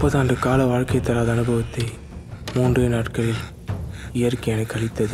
முப்பதாண்டு கால வாழ்க்கை தராத அனுபவத்தை மூன்றே நாட்களில் இயற்கை எனக்கு அளித்தது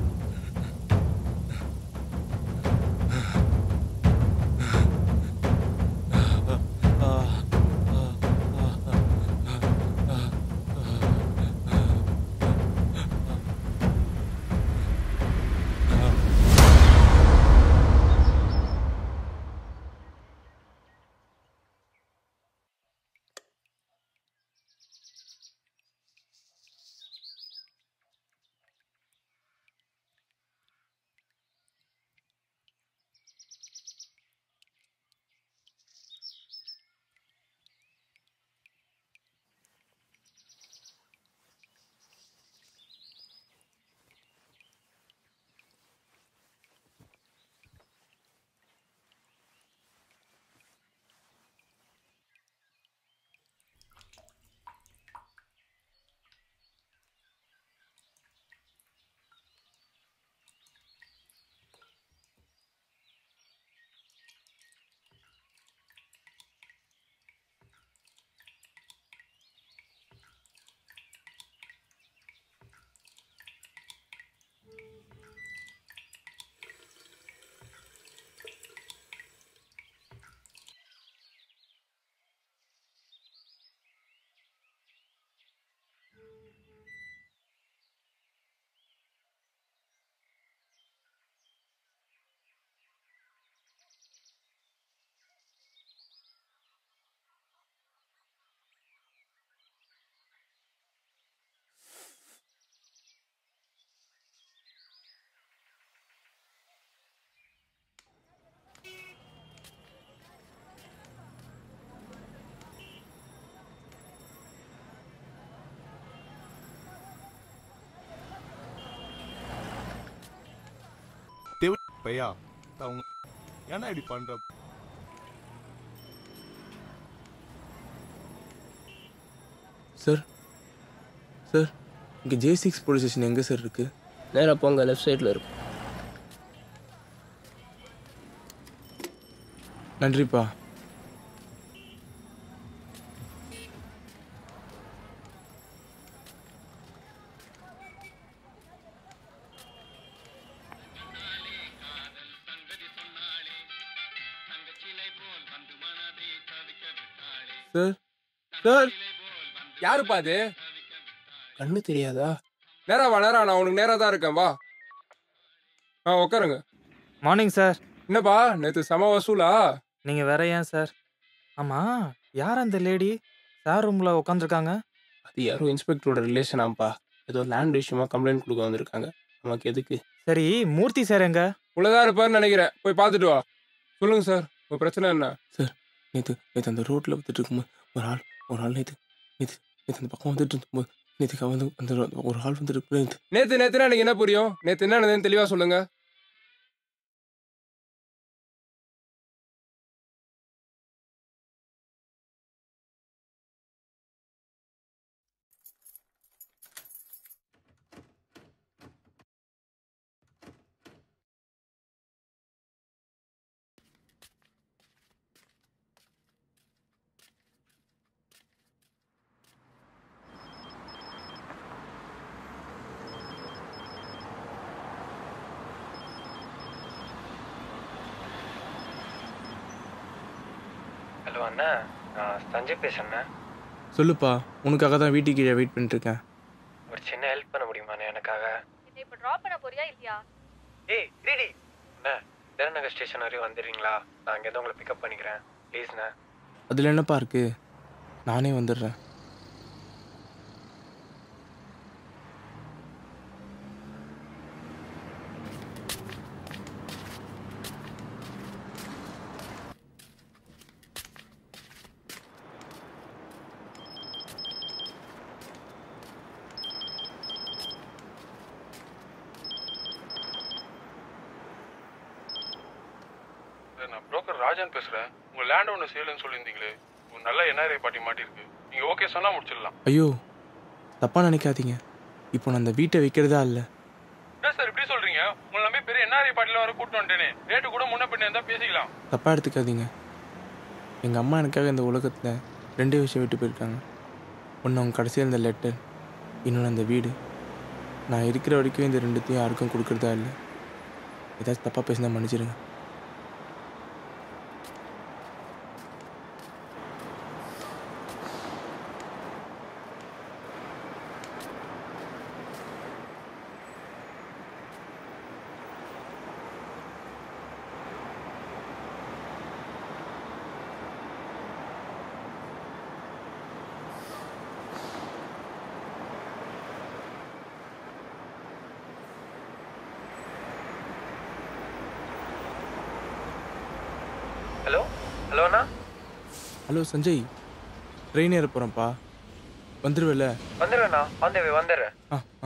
பையா அவங்க ஏன்னா இப்படி பண்ற சார் சார் இங்கே ஜே சிக்ஸ் போலீஸ் ஸ்டேஷன் எங்கே சார் இருக்குது நேராக போங்க லெஃப்ட் சைடில் இருக்கும் நன்றிப்பா சார் சார் யாருப்பா அது கண்ணு தெரியாதா நேரா வா நேரா நான் உனக்கு நேரா தான் இருக்கேன் வா ஆ உட்காருங்க மார்னிங் சார் என்னப்பா நேத்து சம வசூலா நீங்கள் வேற ஏன் சார் ஆமாம் யார் அந்த லேடி சார் ரூமில் உட்காந்துருக்காங்க அது யாரோ இன்ஸ்பெக்டரோட ரிலேஷனாம்ப்பா ஏதோ லேண்ட் விஷயமா கம்ப்ளைண்ட் கொடுக்க வந்திருக்காங்க நமக்கு எதுக்கு சரி மூர்த்தி சார் எங்க உள்ளதான் இருப்பாருன்னு நினைக்கிறேன் போய் பார்த்துட்டு வா சொல்லுங்க சார் உங்க பிரச்சனை என்ன நேற்று நேற்று அந்த ரோட்டில் வந்துட்டு இருக்கும்போது ஒரு ஆள் ஒரு ஆள் நேற்று நேற்று நேற்று அந்த பக்கம் வந்துட்டு இருக்கும்போது நேற்றுக்கு வந்து அந்த ஒரு ஆள் வந்துட்டு நேற்று நேத்து நேத்துனா எனக்கு என்ன புரியும் நேத்து என்ன நடந்ததுன்னு தெளிவா சொல்லுங்க ஹலோ அண்ணா நான் சஞ்சய் பேசுகிறேண்ணே சொல்லுப்பா உனக்காக தான் வீட்டுக்கு கீழே வெயிட் பண்ணிட்டு இருக்கேன் ஒரு சின்ன ஹெல்ப் பண்ண முடியுமாண்ணே எனக்காக என்னை இப்போ ட்ராப் பண்ண போறியா இல்லையா ஏய் ரெடி அண்ணா திறநகர் ஸ்டேஷன் வரையும் வந்துடுறீங்களா நான் அங்கேருந்து உங்களை பிக்கப் பண்ணிக்கிறேன் ப்ளீஸ்ண்ணே அதில் என்னப்பா இருக்கு நானே வந்துடுறேன் சார் நான் புரோக்கர் ராஜன் பேசுறேன் உங்க லேண்ட் ஒன்று சேலுன்னு சொல்லியிருந்தீங்களே ஒரு நல்ல என்ஆர்ஐ பார்ட்டி மாட்டிருக்கு நீங்க ஓகே சொன்னா முடிச்சிடலாம் ஐயோ தப்பாக நினைக்காதீங்க இப்போ நான் அந்த வீட்டை விற்கிறதா இல்லை என்ன சார் இப்படி சொல்றீங்க உங்களை நம்பி பெரிய என்ஆர்ஐ பார்ட்டில வர கூட்டு வந்துட்டேனே ரேட்டு கூட முன்ன பின்ன இருந்தா பேசிக்கலாம் தப்பாக எடுத்துக்காதீங்க எங்கள் அம்மா எனக்காக இந்த உலகத்தில் ரெண்டே விஷயம் விட்டு போயிருக்காங்க ஒன்று அவங்க கடைசியில் இந்த லெட்டர் இன்னொன்று அந்த வீடு நான் இருக்கிற வரைக்கும் இந்த ரெண்டுத்தையும் யாருக்கும் கொடுக்குறதா இல்லை ஏதாச்சும் தப்பாக பேசினா மன்னிச்சிடுங்க ஹலோ ஹலோ அண்ணா ஹலோ சஞ்சய் ட்ரெயின் ஏற போகிறேன்ப்பா வந்துடுவேல வந்துடுறேண்ணா வந்துடுவேன் வந்துடுறேன் ஆ ஆ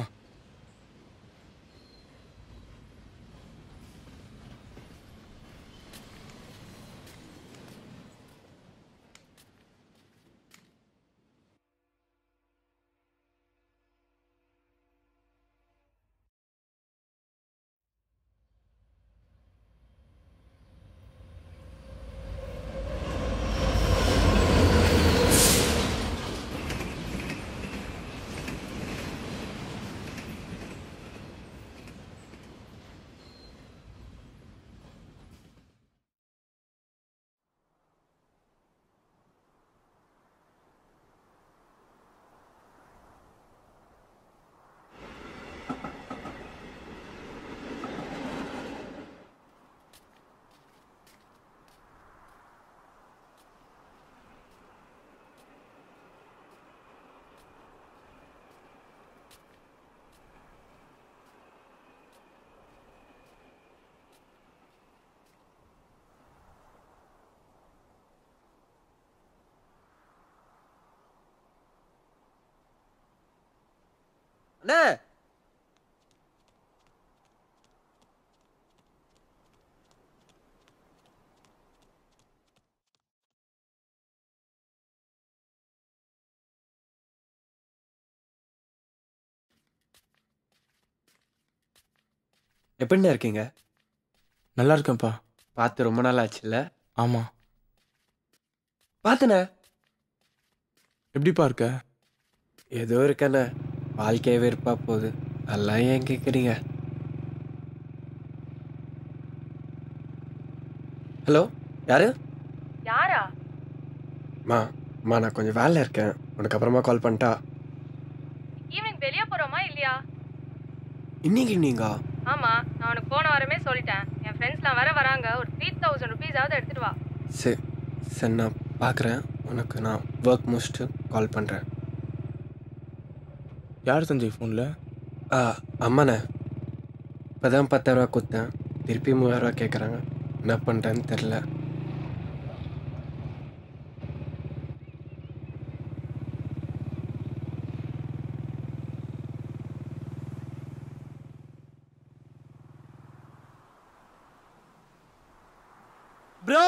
அண்ணே எப்படிண்ணே இருக்கீங்க நல்லா இருக்கேன்ப்பா பார்த்து ரொம்ப நாள் ஆச்சுல்ல ஆமாம் பார்த்துண்ணே எப்படிப்பா இருக்க ஏதோ இருக்கண்ணே வாழ்க்கையே வெறுப்பா போகுது அதெல்லாம் ஏன் கேட்குறீங்க ஹலோ யாரு யாரா மா அம்மா நான் கொஞ்சம் வேலையில் இருக்கேன் உனக்கு அப்புறமா கால் பண்ணிட்டா ஈவினிங் வெளியே போறோமா இல்லையா இன்னைக்கு நீங்க ஆமா நான் உனக்கு போன வாரமே சொல்லிட்டேன் என் ஃப்ரெண்ட்ஸ்லாம் வர வராங்க ஒரு த்ரீ தௌசண்ட் ருபீஸாவது எடுத்துட்டு வா சரி சரி நான் பார்க்குறேன் உனக்கு நான் ஒர்க் முடிச்சுட்டு கால் பண்ணுறேன் யார் சஞ்சய் ஃபோனில் ஆ அம்மாண்ணே இப்போ தான் பத்தாயிரரூவா கொடுத்தேன் திருப்பி மூவாயிரரூவா கேட்குறாங்க என்ன பண்ணுறேன்னு தெரில ப்ரோ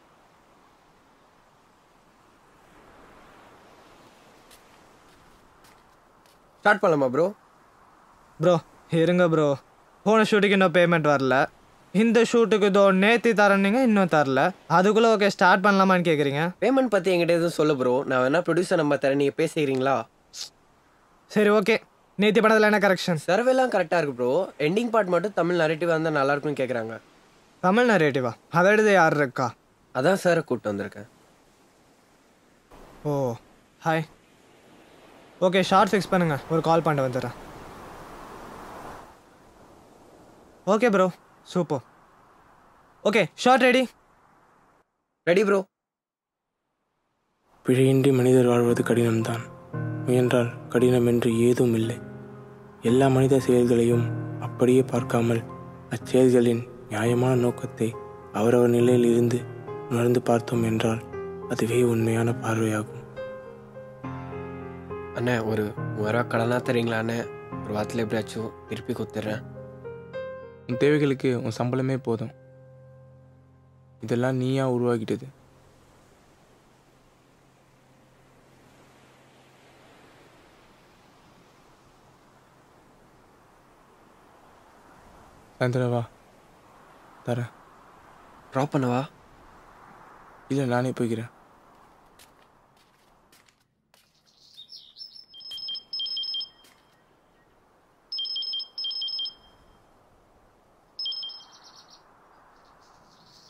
ஸ்டார்ட் பண்ணலாமா ப்ரோ ப்ரோ இருங்க ப்ரோ போன ஷூட்டுக்கு இன்னும் பேமெண்ட் வரல இந்த ஷூட்டுக்கு இதோ நேத்தி தரேன்னீங்க இன்னும் தரல அதுக்குள்ளே ஓகே ஸ்டார்ட் பண்ணலாமான்னு கேட்குறீங்க பேமெண்ட் பற்றி என்கிட்ட எதுவும் சொல்ல ப்ரோ நான் வேணா ப்ரொடியூசர் நம்பர் தரேன் நீங்கள் பேசிக்கிறீங்களா சரி ஓகே நேத்தி படத்தில் என்ன கரெக்ஷன் சர்வேலாம் கரெக்டாக இருக்கு ப்ரோ எண்டிங் பார்ட் மட்டும் தமிழ் நரேட்டிவ் இருந்தால் நல்லா இருக்கும்னு கேட்குறாங்க தமிழ் நரேட்டிவா அதை எடுத்து யார் இருக்கா அதான் சார் கூப்பிட்டு வந்திருக்கேன் oh hi okay shot fix பண்ணுங்க ஒரு கால் பண்ணிட்டு வந்துடுறேன் okay bro super okay shot ready ready bro பிழையின்றி மனிதர் வாழ்வது கடினம்தான் முயன்றால் கடினம் என்று ஏதும் இல்லை எல்லா மனித செயல்களையும் அப்படியே பார்க்காமல் அச்செயல்களின் நியாயமான நோக்கத்தை அவரவர் நிலையில் இருந்து உணர்ந்து பார்த்தோம் என்றால் அதுவே உண்மையான பார்வையாகும் அண்ணே ஒரு மூவாயிரரூவா கடனாக தரீங்களா அண்ணே ஒரு வாரத்தில் எப்படியாச்சும் திருப்பி கொடுத்துட்றேன் உன் தேவைகளுக்கு உன் சம்பளமே போதும் இதெல்லாம் நீயா உருவாக்கிட்டது சாயந்தரம் வா தரேன் ட்ராப் பண்ணவா இல்லை நானே போய்க்கிறேன்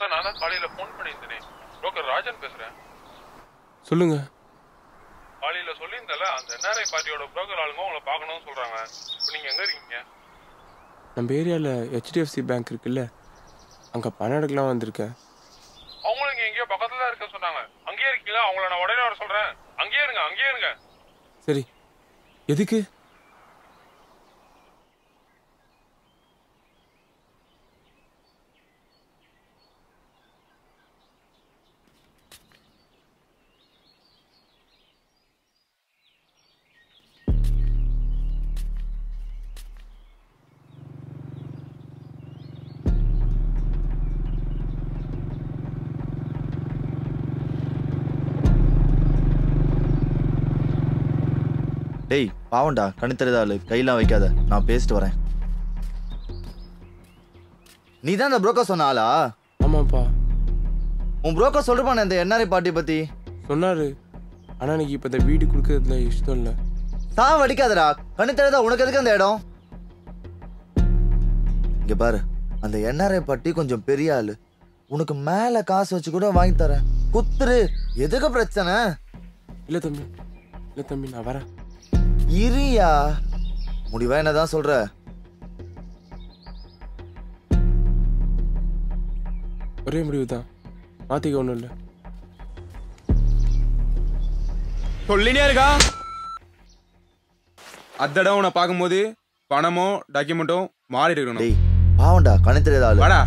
சார் நான் தான் காலையில ஃபோன் பண்ணியிருந்தேனே புரோக்கர் ராஜன் பேசுறேன் சொல்லுங்க காலையில சொல்லியிருந்தல அந்த என்ஆர்ஐ பார்ட்டியோட புரோக்கர் ஆளுங்க உங்களை பார்க்கணும்னு சொல்றாங்க இப்போ நீங்க எங்க இருக்கீங்க நம்ம ஏரியாவில் ஹெச்டிஎஃப்சி பேங்க் இருக்குல்ல அங்கே பணம் எடுக்கலாம் வந்திருக்கேன் அவங்களும் இங்க எங்கேயோ பக்கத்துல தான் இருக்க சொன்னாங்க அங்கேயே இருக்கீங்களா அவங்கள நான் உடனே வர சொல்றேன் அங்கேயே இருங்க அங்கேயே இருங்க சரி எதுக்கு டேய் பாவம்டா கண்ணு தெரியாத ஆளு கையெல்லாம் வைக்காத நான் பேசிட்டு வரேன் நீ தான் இந்த புரோக்கர் சொன்ன ஆளா ஆமாப்பா உன் புரோக்கர் சொல்றானே இந்த என்ஆர்ஐ பார்ட்டி பத்தி சொன்னார் ஆனால் எனக்கு இப்போ இந்த வீடு கொடுக்கறதுல இஷ்டம் இல்லை சாவ அடிக்காதடா கண்ணு தெரியாத உனக்கு எதுக்கு அந்த இடம் இங்க பாரு அந்த என்ஆர்ஐ பார்ட்டி கொஞ்சம் பெரிய ஆளு உனக்கு மேல காசு வச்சு கூட வாங்கி தரேன் குத்துரு எதுக்கு பிரச்சனை இல்லை தம்பி இல்லை தம்பி நான் வரேன் இரியா முடிவா என்னதான் சொல்ற ஒரே முடிவு தான் மாற்றிக்க ஒன்றும் இல்லை சொல்லினே இருக்கா அத்தடம் உன்னை பார்க்கும்போது பணமோ டாக்குமெண்ட்டோ மாறி இருக்கணும் டேய் பாவம்டா கண்ணு தெரியாத ஆளு வாடா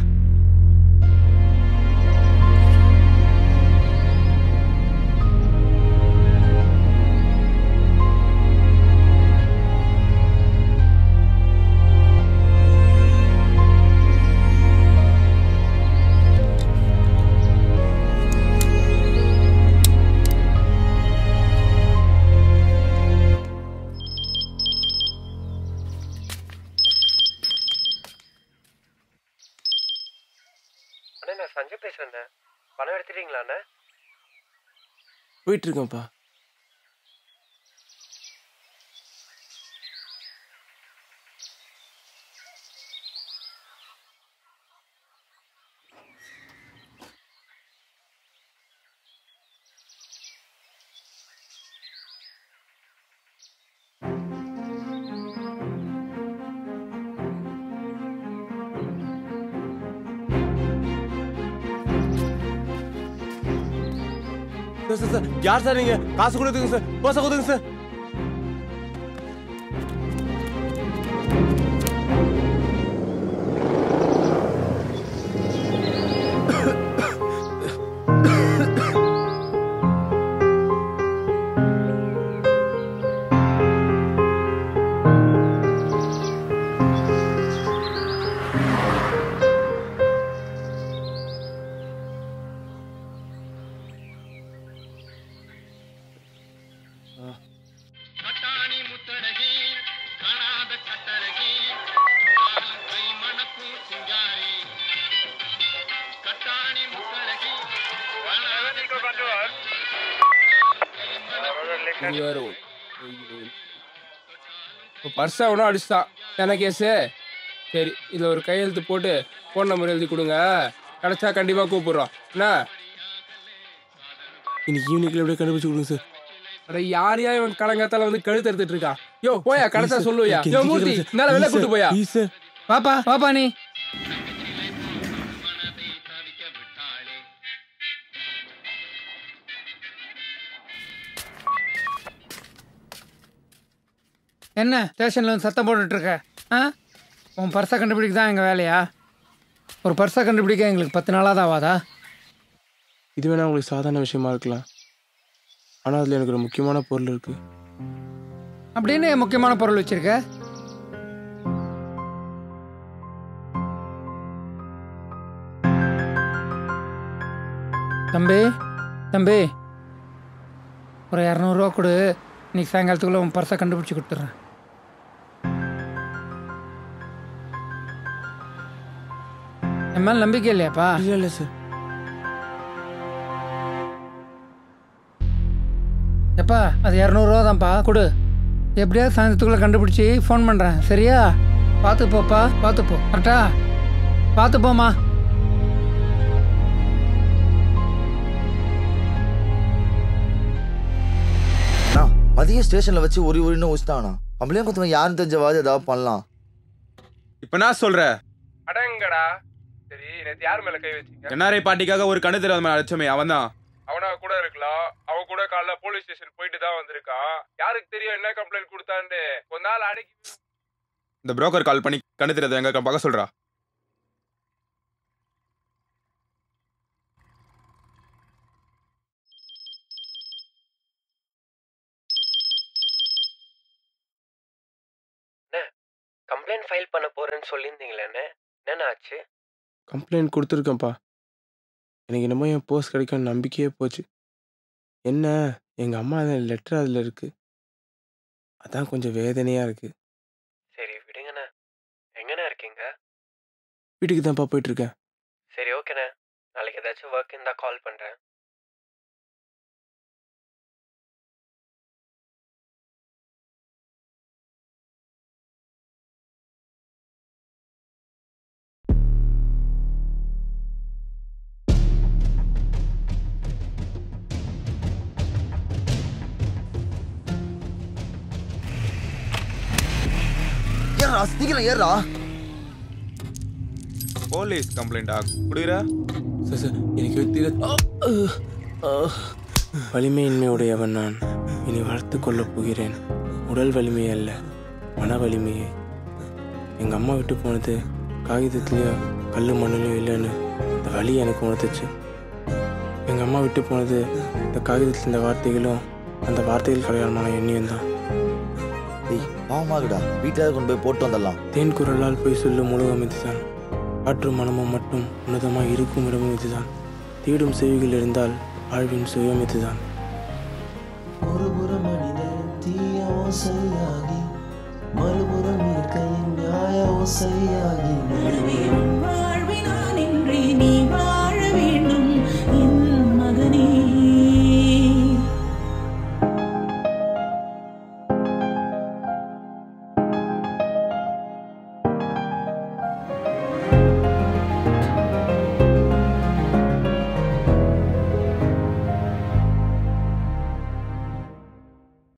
அண்ணே நான் சஞ்சய் பேசுறேண்ணே பணம் எடுத்துட்டீங்களாண்ணே போயிட்டு இருக்கேன்ப்பா சார் சார் சார் யார் சார் நீங்க காசு கொடுத்துங்க சார் பர்ஸை கொடுத்துங்க சார் இது வேற ஒண்ணு. இப்போ பர்ஸை ஒன்றும் அடிச்சிட்டான் என்ன கேஸு சரி இதில் ஒரு கையெழுத்து போட்டு ஃபோன் நம்பர் எழுதி கொடுங்க கிடச்சா கண்டிப்பாக கூப்பிட்றோம் என்ன இன்னைக்கு ஈவினிங்ல எப்படியே கண்டுபிடிச்சு கொடுங்க சார் அட யார் யா இவன் கலங்கத்தால வந்து கழுத்து எடுத்துட்டு இருக்கான் யோ போயா கடைசா சார், சொல்லுயா நான் யோ கெஞ்சி மூர்த்தி கேக்குறேன் சார். நேரம் வெளில Please கூட்டு சார், போயா please சார். வாப்பா வாப்பா நீ என்ன ஸ்டேஷனில் வந்து சத்தம் போட்டுட்டு இருக்க ஆ உன் பர்ஸை கண்டுபிடிக்க தான் எங்கள் வேலையா ஒரு பர்ஸை கண்டுபிடிக்க எங்களுக்கு பத்து நாளாக தான் ஆகாதா இது வேணா உங்களுக்கு சாதாரண விஷயமா இருக்கலாம் ஆனால் அதில் எனக்கு ஒரு முக்கியமான பொருள் இருக்கு அப்படின்னு என் முக்கியமான பொருள் வச்சிருக்க தம்பி தம்பி ஒரு இரநூறுவா கொடு இன்னைக்கு சாயங்காலத்துக்குள்ளே உன் பர்ஸை கண்டுபிடிச்சி கொடுத்துட்றேன் என் மேலே நம்பிக்கை இல்லையாப்பா இல்லை இல்லை சார் எப்பா அது இரநூறுவா தான்ப்பா கொடு எப்படியாவது சாயந்தரத்துக்குள்ளே கண்டுபிடிச்சி ஃபோன் பண்ணுறேன் சரியா பார்த்து போப்பா பார்த்து போ கரெக்டா பார்த்து போம்மா மதியம் ஸ்டேஷன்ல வச்சு ஒரு உரின்னு வச்சுட்டானா கம்ப்ளைண்ட் கொடுத்தவன் யாருன்னு தெரிஞ்சவாது ஏதாவது பண்ணலாம் இப்ப நான் சொல்றேன் அடங்கடா சரி நேத்து யார் மேல கை வச்சீங்க என்ஆர்ஐ பார்ட்டிக்காக ஒரு கண்ணு தெரியாத மாதிரி அடிச்சோமே அவன் தான் அவனா கூட இருக்கலாம் அவன் கூட காலைல போலீஸ் ஸ்டேஷன் போயிட்டு தான் வந்திருக்கான் யாருக்கு தெரியும் என்ன கம்ப்ளைண்ட் கொடுத்தான்னு கொஞ்ச நாள் அடக்கி இந்த புரோக்கர் கால் பண்ணி கண்ணு தெரியாத எங்க பார்க்க சொல்றா கம்ப்ளைண்ட் ஃபைல் பண்ண போறேன்னு சொல்லியிருந்தீங்களே என்னென்ன ஆச்சு கம்ப்ளைண்ட் கொடுத்துருக்கேன்ப்பா எனக்கு என்னமோ என் போஸ்ட் கிடைக்கும்னு நம்பிக்கையே போச்சு என்ன எங்கள் அம்மா லெட்டர் அதில் இருக்குது அதான் கொஞ்சம் வேதனையாக இருக்குது சரி விடுங்கண்ணே எங்கண்ணே இருக்கீங்க வீட்டுக்கு தான்ப்பா போயிட்டுருக்கேன் சரி ஓகேண்ணே நாளைக்கு ஏதாச்சும் ஒர்க் இருந்தால் கால் பண்ணுறேன் ஏறா சீக்கிரம் ஏறா போலீஸ் கம்ப்ளைண்டா குடுக்குற சார் சார் எனக்கு தெரியாது வலிமையின்மையுடையவன் நான் இனி வளர்த்து கொள்ளப் போகிறேன் உடல் வலிமை அல்ல மன வலிமையே எங்கள் அம்மா விட்டு போனது காகிதத்துலேயோ கல் மண்ணிலையோ இல்லைன்னு இந்த வலி எனக்கு உணர்த்துச்சு எங்கள் அம்மா விட்டு போனது இந்த காகிதத்தில் இந்த வார்த்தைகளும் அந்த வார்த்தைகள் கல்யாணமான எண்ணியும் தான் டேய் பாவமாகுடா வீட்டில் கொண்டு போய் போட்டு வந்துடலாம் தேன் குரலால் போய் சொல்லும் உலகம் இதுதான் காற்று மனமும் மட்டும் உன்னதமாய் இருக்கும் இடமும் இதுதான் தேடும் செவிகள் இருந்தால் வாழ்வின் சுயம் இதுதான் ஒருபுறம் மனிதன் தீய ஓசையாகி மறுபுறம் இருக்கையின் நியாய ஓசையாகி நடுவே